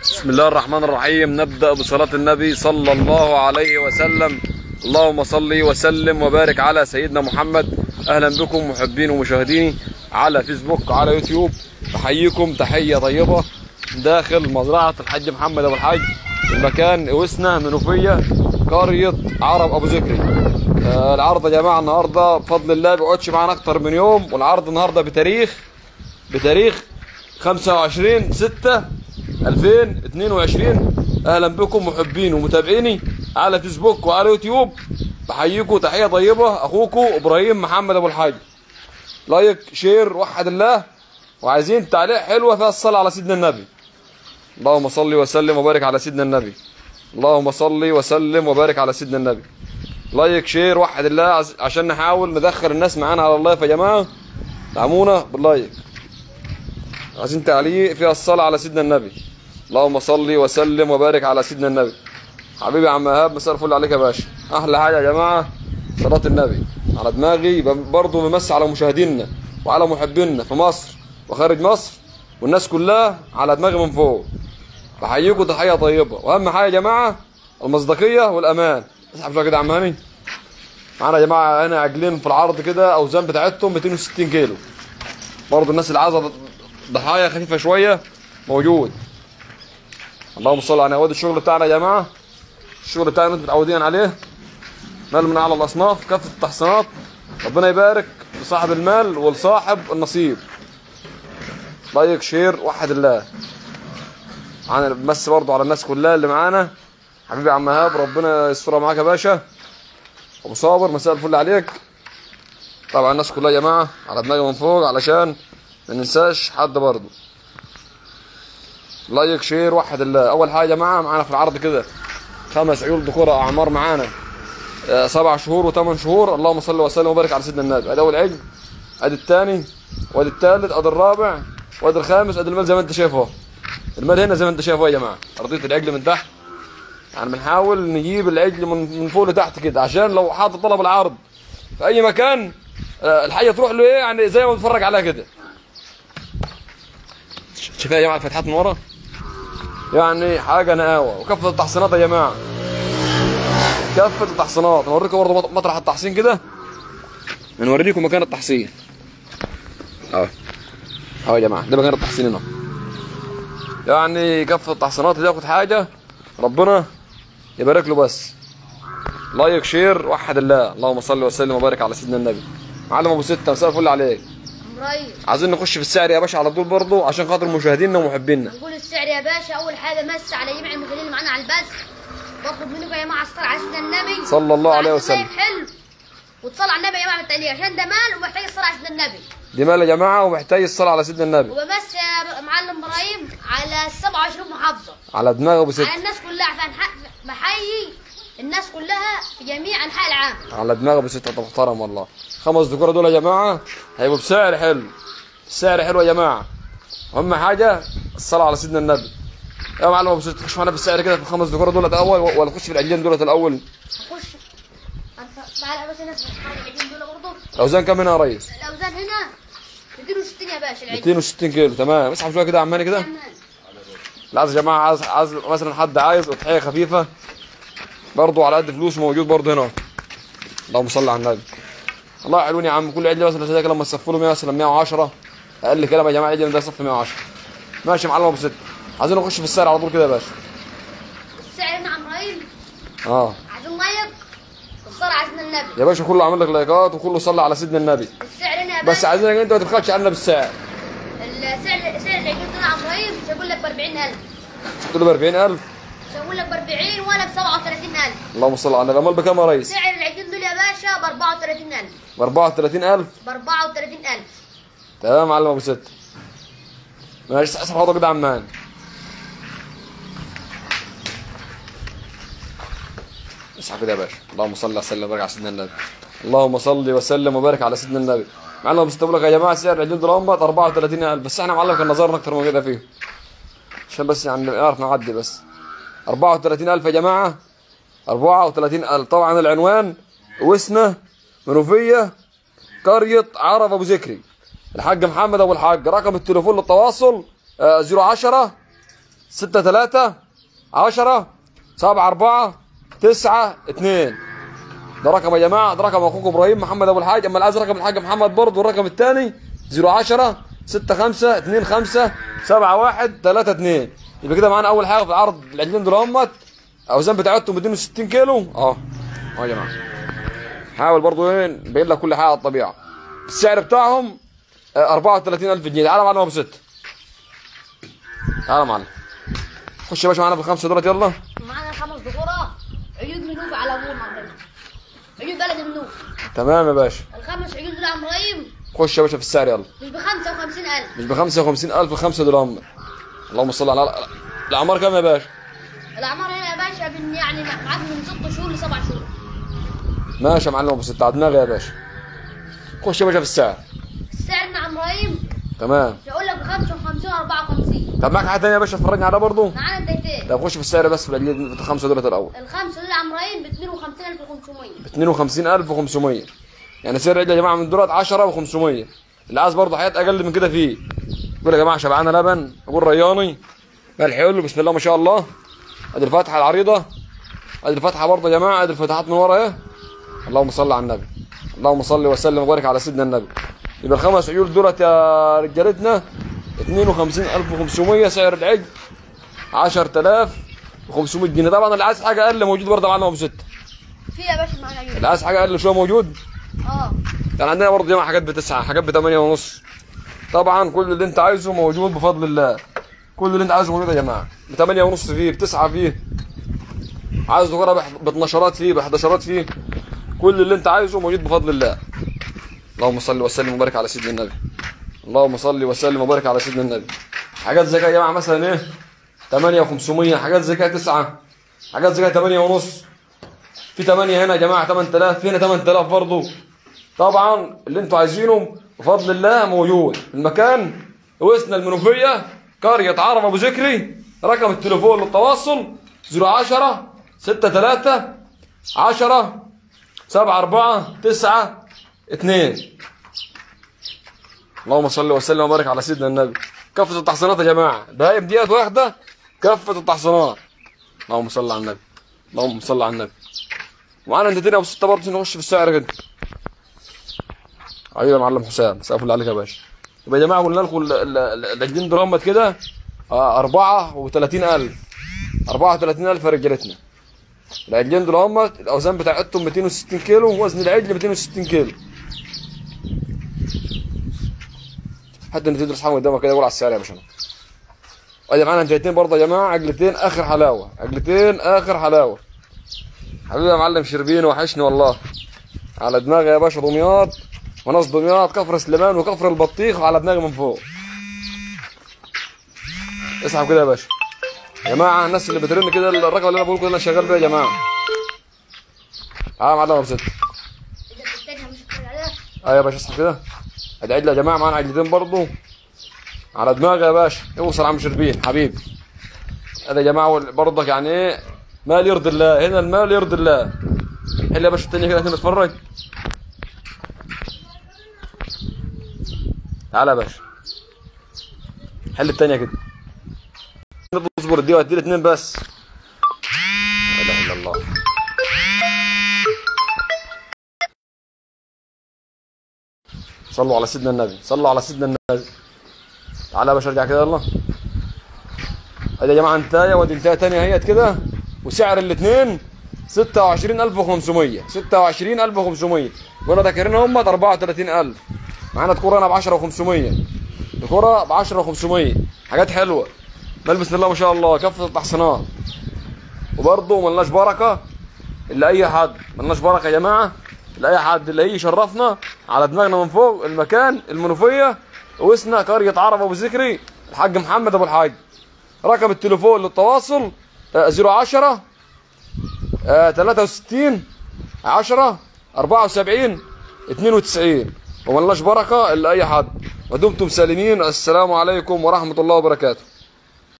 بسم الله الرحمن الرحيم نبدأ بصلاة النبي صلى الله عليه وسلم اللهم صل وسلم وبارك على سيدنا محمد أهلا بكم محبين ومشاهديني على فيسبوك وعلى يوتيوب بحييكم تحية طيبة داخل مزرعة الحاج محمد أبو الحاج المكان وسنة منوفية قرية عرب أبو ذكري آه، العرض يا جماعة النهاردة بفضل الله بيقعدش معانا أكتر من يوم والعرض النهاردة بتاريخ بتاريخ 25 6 2022 اهلا بكم محبين ومتابعيني على فيسبوك وعلى يوتيوب بحييكم تحيه طيبه اخوكم ابراهيم محمد ابو الحاج لايك شير وحد الله وعايزين تعليق حلوه فيها الصلاه على سيدنا النبي اللهم صل وسلم وبارك على سيدنا النبي اللهم صل وسلم وبارك على سيدنا النبي لايك شير وحد الله عز- عشان نحاول ندخل الناس معانا على اللايف يا جماعه دعمونا باللايك عايزين تعليق فيها الصلاة على سيدنا النبي اللهم صل وسلم وبارك على سيدنا النبي حبيبي يا عم ايهاب مساء الفل عليك يا باشا احلى حاجه يا جماعه صلاه النبي على دماغي برضه بمس على مشاهدينا وعلى محبينا في مصر وخارج مصر والناس كلها على دماغي من فوق بحييكم تحيه طيبه واهم حاجه يا جماعه المصداقيه والامان اسحب شويه كده يا عم هاني معانا يا جماعه هنا عجلين في العرض كده اوزان بتاعتهم 260 كيلو برضه الناس اللي عايزه ضحايا خفيفه شويه موجود اللهم صل على نواد الشغل بتاعنا يا جماعه الشغل بتاعنا انتم متعودين عليه مال من اعلى الاصناف كافه التحصينات ربنا يبارك لصاحب المال ولصاحب النصيب لايك شير وحد الله معانا بمس برضه على الناس كلها اللي معانا حبيبي يا عم ايهاب ربنا يسترها معاك يا باشا ابو صابر مساء الفل عليك طبعا الناس كلها يا جماعه على دماغي من فوق علشان ما ننساش حد برضه لايك شير وحد الله اول حاجه يا جماعه معانا في العرض كده خمس عيول ذكوره اعمار معانا آه، سبع شهور وثمان شهور اللهم صل وسلم وبارك على سيدنا النبي ادي اول عجل ادي الثاني وادي الثالث ادي الرابع وادي الخامس ادي المال زي ما انت شايف اهو المال هنا زي ما انت شايف اهو يا جماعه ارضيه العجل من تحت يعني بنحاول نجيب العجل من من فوق لتحت كده عشان لو حاطط طلب العرض في اي مكان آه، الحاجه تروح له ايه يعني زي ما بتفرج عليها كده شايفها يا جماعه الفتحات من ورا يعني حاجه نقاوه وكافه التحصينات يا جماعه كافه التحصينات نوريكم برضه مط- مطرح التحصين كده نوريكم مكان التحصين اهو اهو يا جماعه ده مكان التحصين هنا يعني كافه التحصينات اللي ياخد حاجه ربنا يبارك له بس لايك شير وحد الله اللهم صل وسلم وبارك على سيدنا النبي معلم ابو سته مساء الفل عليك مريض عايزين نخش في السعر يا باشا على طول برضه عشان خاطر مشاهدينا ومحبينا نقول السعر يا باشا اول حاجه مس على جميع المشاهدين اللي معانا على البث بطلب منكم يا جماعه الصلاه على سيدنا النبي صلى الله عليه وعلى وسلم. الطيب حلو وتصلوا على النبي يا جماعه بالتعليق عشان ده مال ومحتاج الصلاه على سيدنا النبي دي مال يا جماعه ومحتاج الصلاه على سيدنا النبي وبمس يا معلم ابراهيم على 27 محافظه على دماغ ابو ست على الناس كلها عشان حق- بحيي الناس كلها في جميع انحاء العالم على دماغ ابو ست انت محترم والله خمس ذكور دول يا جماعه هيبقوا بسعر حلو السعر حلو يا جماعه اهم حاجه الصلاه على سيدنا النبي يا معلم ابو ست تخش معانا في السعر كده في الخمس ذكور دول الاول ولا تخش في العجلين دول الاول خش أنت- تعالى بس هنا في العجين دول برضه الاوزان كام هنا يا ريس الاوزان هنا 260 يا باشا العجين 260 كيلو تمام اسحب شويه كده يا عماني كده لا عايز يا جماعه عايز عايز مثلا حد عايز اضحيه خفيفه برضه على قد فلوس موجود برضه هنا اللهم صل على النبي الله يحلون يا عم كل عيد مثلا زي كده لما تصفوا له 100 مثلا 110 اقل كلام يا جماعه عيد ده صف 110 ماشي يا معلم ابو ست عايزين نخش في السعر على طول كده يا باشا السعر هنا عم ابراهيم اه عايزين لايك والصلاة على سيدنا النبي يا باشا كله عامل لك لايكات وكله صلى على سيدنا النبي السعر هنا يا بس باشا عايزينك انت ما تبخلش علينا بالسعر السعر سعر العجين دول عم ابراهيم مش هقول لك ب 40000 قلت له ب 40000 مش هقول لك ب 40 ولا ب 37000 اللهم صل على النبي امال بكام يا ريس سعر العجين دول يا باشا ب 34000 ب 34000 ب 34000 تمام يا معلم ابو ست ماشي اسحب خطوه كده يا عمان اسحب كده يا باشا اللهم صل وسلم وبارك على سيدنا النبي اللهم صل وسلم وبارك على سيدنا النبي معلم ابو ست بقول لك يا جماعه سعر العجين دول هم 34000 بس احنا معلم كان نظرنا اكتر من كده فيه عشان بس يعني نعرف نعدي بس 34000 يا جماعه 34000 طبعا العنوان وسنه منوفيه قرية عرب أبو ذكري الحاج محمد أبو الحاج رقم التليفون للتواصل آه، 010 ستة ثلاثة عشرة سبعة أربعة تسعة اتنين ده رقم يا جماعة ده رقم أخوكم إبراهيم محمد أبو الحاج أما العايز رقم الحاج محمد برضه الرقم الثاني 010 6 5 2 5 7 1 3 2 يبقى كده معانا أول حاجة في العرض العجلين دول همت أوزان بتاعتهم 260 كيلو أه أه يا جماعة حاول برضه ايه نبين لك كل حاجه على الطبيعه السعر بتاعهم آه، 34000 جنيه تعالى معلم ابو ست تعالى معلم خش يا باشا معانا في الخمسه دولت يلا معانا خمس ذكورة عيود منوف على ابونا عمرين عيود بلد منوف تمام يا باشا الخمس عيود دول عم ابراهيم خش يا باشا في السعر يلا مش ب 55000 مش ب 55000 الخمسه دول هم اللهم صل على الاعمار كام يا باشا الاعمار هنا يا باشا بن يعني معاد من 6 شهور ل 7 شهور ماشي يا معلم ابو ست على دماغي يا باشا خش يا باشا في السعر السعر من عم ابراهيم تمام يقول لك ب 55 54 طب معاك حاجه ثانيه يا باشا تفرجنا عليها برضه معانا الدايتين طب خش في السعر بس في العجلين في الخمسه دولت الاول الخمسه دول عم ابراهيم ب 52500 ب 52500 يعني سعر العجله يا جماعه من دولت 10 و500 اللي عايز برضه حاجات اقل من كده فيه يقول يا جماعه شبعانه لبن ابو الرياني ملح حلو بسم الله ما شاء الله ادي الفتحه العريضه ادي الفتحه برضه يا جماعه ادي الفتحات من ورا اهي اللهم صل على النبي اللهم صل وسلم وبارك على سيدنا النبي يبقى الخمس عيول دولت يا رجالتنا 52500 سعر العجل 10500 جنيه طبعا اللي عايز حاجه اقل موجود برضه معانا ابو سته في يا باشا معانا عيود اللي عايز حاجه اقل شويه موجود اه يعني عندنا برضه جماعه حاجات بتسعه حاجات بثمانية ونص طبعا كل اللي انت عايزه موجود بفضل الله كل اللي انت عايزه موجود يا جماعه بثمانية ونص فيه بتسعة فيه عايز ذكرى ب 12 فيه ب 11 فيه كل اللي انت عايزه موجود بفضل الله اللهم صل وسلم وبارك على سيدنا النبي اللهم صل وسلم وبارك على سيدنا النبي حاجات زي كده يا جماعه مثلا ايه 8 و500 حاجات زي كده 9 حاجات زي كده 8 ونص في 8 هنا يا جماعه 8000 في هنا 8000 برضه طبعا اللي انتوا عايزينه بفضل الله موجود المكان وسنا المنوفيه قريه عرب ابو ذكري رقم التليفون للتواصل 010 63 10 7 4 9 2 اللهم صل وسلم وبارك على سيدنا النبي كفة التحصينات يا جماعة بهايم ديت واحدة كفة التحصينات اللهم صل على النبي اللهم صل على النبي ومعانا انت ابو ستة برضه نخش في السعر كده ايوه يا معلم حسام مساء الفل عليك يا باشا يبقى يا جماعه قلنا لكم ال- ال- ال- العجلين درامت كده آه، 34000 34000 يا رجالتنا العجلين دول هم الاوزان بتاعتهم 260 كيلو وزن العجل 260 كيلو حد اللي تدرس حاجه قدامك كده يقول على السعر يا باشا ادي معانا جايتين برضه يا جماعه عجلتين اخر حلاوه عجلتين اخر حلاوه حبيبي يا معلم شربين وحشني والله على دماغي يا باشا دمياط وناس دمياط كفر سليمان وكفر البطيخ وعلى دماغي من فوق اسحب كده يا باشا يا جماعه الناس اللي بترن كده الرقم اللي انا بقول كده انا شغال بيه يا جماعه اه يا معلم ابو ست اذا بتحتاجها مش هتقول عليها اه يا باشا اسحب كده ادي عدله يا جماعه معانا عدلتين برضه على دماغي يا باشا اوصل عم شربين حبيبي هذا يا جماعه برضك يعني ايه مال يرضي الله هنا المال يرضي الله حل يا باشا التانية كده عشان نتفرج تعالى يا باشا حل التانية كده اصبر دي وادي اتنين بس لا اله الا الله صلوا على سيدنا النبي صلوا على سيدنا النبي تعالى يا باشا ارجع كده يلا ادي يا جماعه انتايه وادي انتايه تانية اهيت كده وسعر الاثنين 26500 26500 وانا ذاكرين هم 34000 معانا تكوره انا ب 10500 تكوره ب 10500 حاجات حلوه بل بسم الله ما شاء الله كفه التحصينات وبرضه ملناش بركه الا اي حد ملناش بركه يا جماعه الا اي حد اللي هيجي يشرفنا على دماغنا من فوق المكان المنوفيه وسنا قريه عرب ابو ذكري الحاج محمد ابو الحاج رقم التليفون للتواصل آه، 010 آه، 63 10 74 92 وملناش بركه الا اي حد ودمتم سالمين السلام عليكم ورحمه الله وبركاته